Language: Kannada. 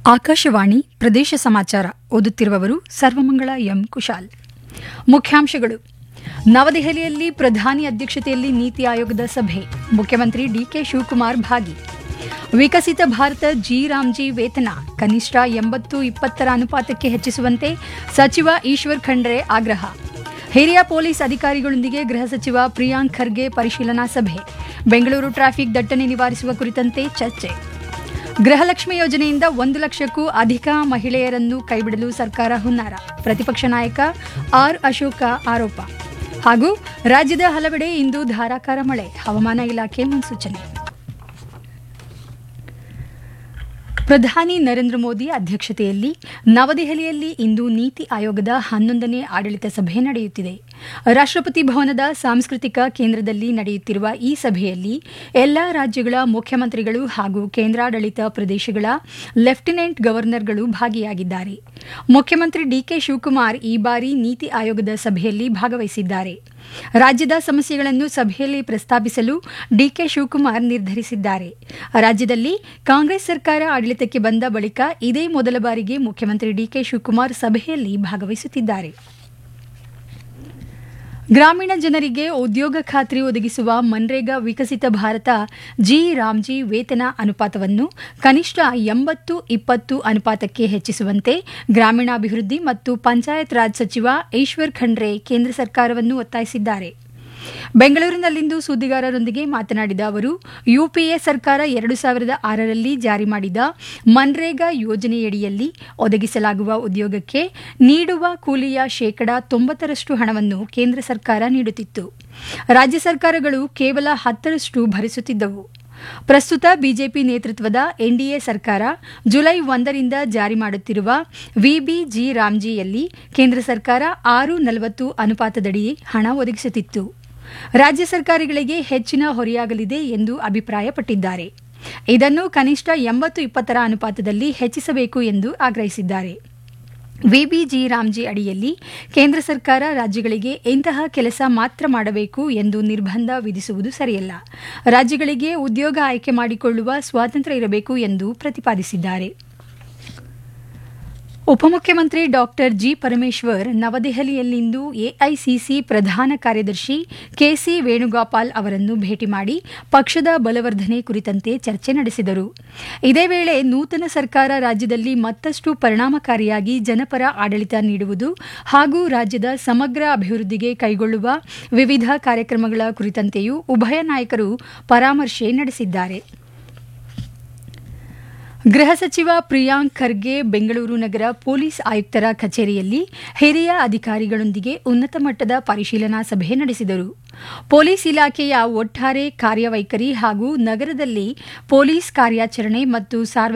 ಆಕಾಶವಾಣಿ ಪ್ರದೇಶ ಸಮಾಚಾರ ಓದುತ್ತಿರುವವರು ಸರ್ವಮಂಗಳ ಎಂ ಕುಶಾಲ್ ಮುಖ್ಯಾಂಶಗಳು ನವದೆಹಲಿಯಲ್ಲಿ ಪ್ರಧಾನಿ ಅಧ್ಯಕ್ಷತೆಯಲ್ಲಿ ನೀತಿ ಆಯೋಗದ ಸಭೆ ಮುಖ್ಯಮಂತ್ರಿ ಡಿಕೆ ಶಿವಕುಮಾರ್ ಭಾಗಿ ವಿಕಸಿತ ಭಾರತ ಜಿ ರಾಮ್ಜಿ ವೇತನ ಕನಿಷ್ಠ ಎಂಬತ್ತು ಇಪ್ಪತ್ತರ ಅನುಪಾತಕ್ಕೆ ಹೆಚ್ಚಿಸುವಂತೆ ಸಚಿವ ಈಶ್ವರ್ ಖಂಡ್ರೆ ಆಗ್ರಹ ಹಿರಿಯ ಪೊಲೀಸ್ ಅಧಿಕಾರಿಗಳೊಂದಿಗೆ ಗೃಹ ಸಚಿವ ಪ್ರಿಯಾಂಕ್ ಖರ್ಗೆ ಪರಿಶೀಲನಾ ಸಭೆ ಬೆಂಗಳೂರು ಟ್ರಾಫಿಕ್ ದಟ್ಟಣೆ ನಿವಾರಿಸುವ ಕುರಿತಂತೆ ಚರ್ಚೆ ಗೃಹಲಕ್ಷ್ಮಿ ಯೋಜನೆಯಿಂದ ಒಂದು ಲಕ್ಷಕ್ಕೂ ಅಧಿಕ ಮಹಿಳೆಯರನ್ನು ಕೈಬಿಡಲು ಸರ್ಕಾರ ಹುನ್ನಾರ ಪ್ರತಿಪಕ್ಷ ನಾಯಕ ಆರ್ ಅಶೋಕ ಆರೋಪ ಹಾಗೂ ರಾಜ್ಯದ ಹಲವೆಡೆ ಇಂದು ಧಾರಾಕಾರ ಮಳೆ ಹವಾಮಾನ ಇಲಾಖೆ ಮುನ್ಸೂಚನೆ ಪ್ರಧಾನಿ ನರೇಂದ್ರ ಮೋದಿ ಅಧ್ಯಕ್ಷತೆಯಲ್ಲಿ ನವದೆಹಲಿಯಲ್ಲಿ ಇಂದು ನೀತಿ ಆಯೋಗದ ಹನ್ನೊಂದನೇ ಆಡಳಿತ ಸಭೆ ನಡೆಯುತ್ತಿದೆ ರಾಷ್ಟ್ರಪತಿ ಭವನದ ಸಾಂಸ್ಕೃತಿಕ ಕೇಂದ್ರದಲ್ಲಿ ನಡೆಯುತ್ತಿರುವ ಈ ಸಭೆಯಲ್ಲಿ ಎಲ್ಲಾ ರಾಜ್ಯಗಳ ಮುಖ್ಯಮಂತ್ರಿಗಳು ಹಾಗೂ ಕೇಂದ್ರಾಡಳಿತ ಪ್ರದೇಶಗಳ ಲೆಫ್ಟಿನೆಂಟ್ ಗವರ್ನರ್ಗಳು ಭಾಗಿಯಾಗಿದ್ದಾರೆ ಮುಖ್ಯಮಂತ್ರಿ ಡಿಕೆ ಶಿವಕುಮಾರ್ ಈ ಬಾರಿ ನೀತಿ ಆಯೋಗದ ಸಭೆಯಲ್ಲಿ ಭಾಗವಹಿಸಿದ್ದಾರೆ ರಾಜ್ಯದ ಸಮಸ್ಯೆಗಳನ್ನು ಸಭೆಯಲ್ಲಿ ಪ್ರಸ್ತಾಪಿಸಲು ಡಿಕೆ ಶಿವಕುಮಾರ್ ನಿರ್ಧರಿಸಿದ್ದಾರೆ ರಾಜ್ಯದಲ್ಲಿ ಕಾಂಗ್ರೆಸ್ ಸರ್ಕಾರ ಆಡಳಿತಕ್ಕೆ ಬಂದ ಬಳಿಕ ಇದೇ ಮೊದಲ ಬಾರಿಗೆ ಮುಖ್ಯಮಂತ್ರಿ ಡಿಕೆ ಶಿವಕುಮಾರ್ ಸಭೆಯಲ್ಲಿ ಭಾಗವಹಿಸುತ್ತಿದ್ದಾರೆ ಗ್ರಾಮೀಣ ಜನರಿಗೆ ಉದ್ಯೋಗ ಖಾತ್ರಿ ಒದಗಿಸುವ ಮನ್ರೇಗಾ ವಿಕಸಿತ ಭಾರತ ಜಿ ರಾಮ್ಜಿ ವೇತನ ಅನುಪಾತವನ್ನು ಕನಿಷ್ಠ ಎಂಬತ್ತು ಇಪ್ಪತ್ತು ಅನುಪಾತಕ್ಕೆ ಹೆಚ್ಚಿಸುವಂತೆ ಗ್ರಾಮೀಣಾಭಿವೃದ್ಧಿ ಮತ್ತು ಪಂಚಾಯತ್ ರಾಜ್ ಸಚಿವ ಈಶ್ವರ್ ಖಂಡ್ರೆ ಕೇಂದ್ರ ಸರ್ಕಾರವನ್ನು ಒತ್ತಾಯಿಸಿದ್ದಾರೆ ಬೆಂಗಳೂರಿನಲ್ಲಿಂದು ಸುದ್ದಿಗಾರರೊಂದಿಗೆ ಮಾತನಾಡಿದ ಅವರು ಯುಪಿಎ ಸರ್ಕಾರ ಎರಡು ಸಾವಿರದ ಆರರಲ್ಲಿ ಜಾರಿ ಮಾಡಿದ ಮನ್ರೇಗಾ ಯೋಜನೆಯಡಿಯಲ್ಲಿ ಒದಗಿಸಲಾಗುವ ಉದ್ಯೋಗಕ್ಕೆ ನೀಡುವ ಕೂಲಿಯ ಶೇಕಡಾ ತೊಂಬತ್ತರಷ್ಟು ಹಣವನ್ನು ಕೇಂದ್ರ ಸರ್ಕಾರ ನೀಡುತ್ತಿತ್ತು ರಾಜ್ಯ ಸರ್ಕಾರಗಳು ಕೇವಲ ಹತ್ತರಷ್ಟು ಭರಿಸುತ್ತಿದ್ದವು ಪ್ರಸ್ತುತ ಬಿಜೆಪಿ ನೇತೃತ್ವದ ಎನ್ಡಿಎ ಸರ್ಕಾರ ಜುಲೈ ಒಂದರಿಂದ ಜಾರಿ ಮಾಡುತ್ತಿರುವ ವಿಬಿಜಿ ರಾಮ್ಜಿಯಲ್ಲಿ ಕೇಂದ್ರ ಸರ್ಕಾರ ಆರು ನಲವತ್ತು ಅನುಪಾತದಡಿ ಹಣ ಒದಗಿಸುತ್ತಿತ್ತು ರಾಜ್ಯ ಸರ್ಕಾರಗಳಿಗೆ ಹೆಚ್ಚಿನ ಹೊರೆಯಾಗಲಿದೆ ಎಂದು ಅಭಿಪ್ರಾಯಪಟ್ಟಿದ್ದಾರೆ ಇದನ್ನು ಕನಿಷ್ಠ ಎಂಬತ್ತು ಇಪ್ಪತ್ತರ ಅನುಪಾತದಲ್ಲಿ ಹೆಚ್ಚಿಸಬೇಕು ಎಂದು ಆಗ್ರಹಿಸಿದ್ದಾರೆ ವಿಬಿಜಿ ರಾಮ್ಜಿ ಅಡಿಯಲ್ಲಿ ಕೇಂದ್ರ ಸರ್ಕಾರ ರಾಜ್ಯಗಳಿಗೆ ಇಂತಹ ಕೆಲಸ ಮಾತ್ರ ಮಾಡಬೇಕು ಎಂದು ನಿರ್ಬಂಧ ವಿಧಿಸುವುದು ಸರಿಯಲ್ಲ ರಾಜ್ಯಗಳಿಗೆ ಉದ್ಯೋಗ ಆಯ್ಕೆ ಮಾಡಿಕೊಳ್ಳುವ ಸ್ವಾತಂತ್ರ್ಯ ಇರಬೇಕು ಎಂದು ಪ್ರತಿಪಾದಿಸಿದ್ದಾರೆ ಉಪಮುಖ್ಯಮಂತ್ರಿ ಡಾಕ್ಟರ್ ಜಿ ಪರಮೇಶ್ವರ್ ನವದೆಹಲಿಯಲ್ಲಿಂದು ಎಐಸಿಸಿ ಪ್ರಧಾನ ಕಾರ್ಯದರ್ಶಿ ಕೆಸಿ ವೇಣುಗೋಪಾಲ್ ಅವರನ್ನು ಭೇಟಿ ಮಾಡಿ ಪಕ್ಷದ ಬಲವರ್ಧನೆ ಕುರಿತಂತೆ ಚರ್ಚೆ ನಡೆಸಿದರು ಇದೇ ವೇಳೆ ನೂತನ ಸರ್ಕಾರ ರಾಜ್ಯದಲ್ಲಿ ಮತ್ತಷ್ಟು ಪರಿಣಾಮಕಾರಿಯಾಗಿ ಜನಪರ ಆಡಳಿತ ನೀಡುವುದು ಹಾಗೂ ರಾಜ್ಯದ ಸಮಗ್ರ ಅಭಿವೃದ್ಧಿಗೆ ಕೈಗೊಳ್ಳುವ ವಿವಿಧ ಕಾರ್ಯಕ್ರಮಗಳ ಕುರಿತಂತೆಯೂ ಉಭಯ ನಾಯಕರು ಪರಾಮರ್ಶೆ ನಡೆಸಿದ್ದಾರೆ ಗೃಹ ಸಚಿವ ಪ್ರಿಯಾಂಕ್ ಖರ್ಗೆ ಬೆಂಗಳೂರು ನಗರ ಪೊಲೀಸ್ ಆಯುಕ್ತರ ಕಚೇರಿಯಲ್ಲಿ ಹಿರಿಯ ಅಧಿಕಾರಿಗಳೊಂದಿಗೆ ಉನ್ನತ ಮಟ್ಟದ ಪರಿಶೀಲನಾ ಸಭೆ ನಡೆಸಿದರು ಪೊಲೀಸ್ ಇಲಾಖೆಯ ಒಟ್ಟಾರೆ ಕಾರ್ಯವೈಖರಿ ಹಾಗೂ ನಗರದಲ್ಲಿ ಪೊಲೀಸ್ ಕಾರ್ಯಾಚರಣೆ ಮತ್ತು ಸಾರ್ವಜನಿಕ